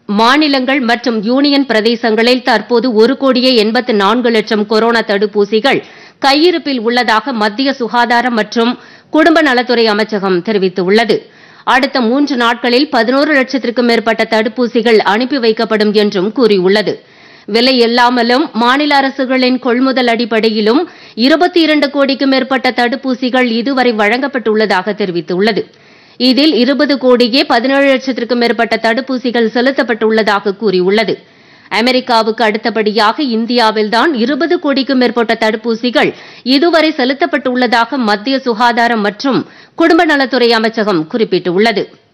மாநிலங்கள் மற்றும் யூனியன் பிரதேசங்களில் தற்போது ஒரு கோடியே எண்பத்து நான்கு லட்சம் கொரோனா தடுப்பூசிகள் கையிருப்பில் உள்ளதாக மத்திய சுகாதாரம் மற்றும் குடும்ப நலத்துறை அமைச்சகம் தெரிவித்துள்ளது அடுத்த மூன்று நாட்களில் பதினோரு லட்சத்திற்கும் மேற்பட்ட தடுப்பூசிகள் அனுப்பி வைக்கப்படும் என்றும் கூறியுள்ளது விலை இல்லாமலும் மாநில அரசுகளின் கொள்முதல் அடிப்படையிலும் இருபத்தி இரண்டு கோடிக்கும் மேற்பட்ட தடுப்பூசிகள் இதுவரை வழங்கப்பட்டுள்ளதாக தெரிவித்துள்ளது இதில் இருபது கோடியே பதினேழு லட்சத்திற்கும் மேற்பட்ட தடுப்பூசிகள் செலுத்தப்பட்டுள்ளதாக கூறியுள்ளது அமெரிக்காவுக்கு அடுத்தபடியாக இந்தியாவில்தான் இருபது கோடிக்கும் மேற்பட்ட தடுப்பூசிகள் இதுவரை செலுத்தப்பட்டுள்ளதாக மத்திய சுகாதாரம் மற்றும் குடும்ப நலத்துறை அமைச்சகம் குறிப்பிட்டுள்ளது